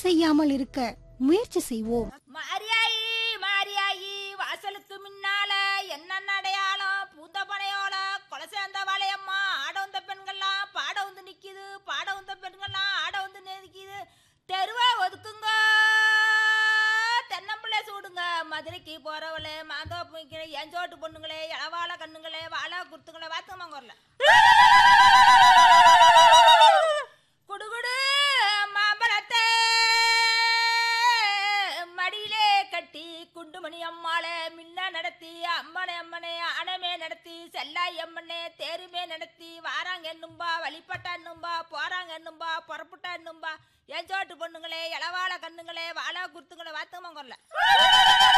செய்யாமல் இருக்க முயற்சி செய்வோம் மாரியாயி மாரியாயி வாசலுக்கு முன்னால என்ன அடையாளம் பூந்த பனையோல கொலை சேர்ந்த வாழையம்மா ஆட வந்த பெண்கள்லாம் பாட வந்து நிக்குது பாட வந்த பெண்கள்லாம் ஆட வந்து நிக்குது தெருவா ஒதுக்குங்க தென்னம்பிள்ளை சூடுங்க மதுரைக்கு போறவளே மாந்தோப்பு எஞ்சோட்டு பொண்ணுங்களே இளவாழ கண்ணுங்களே வாழா குத்துங்களே வாத்துமாங்க வரல குடுகுடு மாம்பழத்தை மடியிலே கட்டி குண்டுமணி அம்மாளே மின்ன நடத்தி அம்மனை அம்மனே அணமே நடத்தி செல்லாய் அம்மனே தேருமே நடத்தி வாராங்க என்னும்பா வழிபட்டா என்னும்பா போறாங்க என்னும்பா புறப்பட்டா என்னும்பா எஞ்சோட்டு பொண்ணுங்களே இளவாழ கண்ணுங்களே வாழா குத்துங்களே வாத்தமாங்கல்ல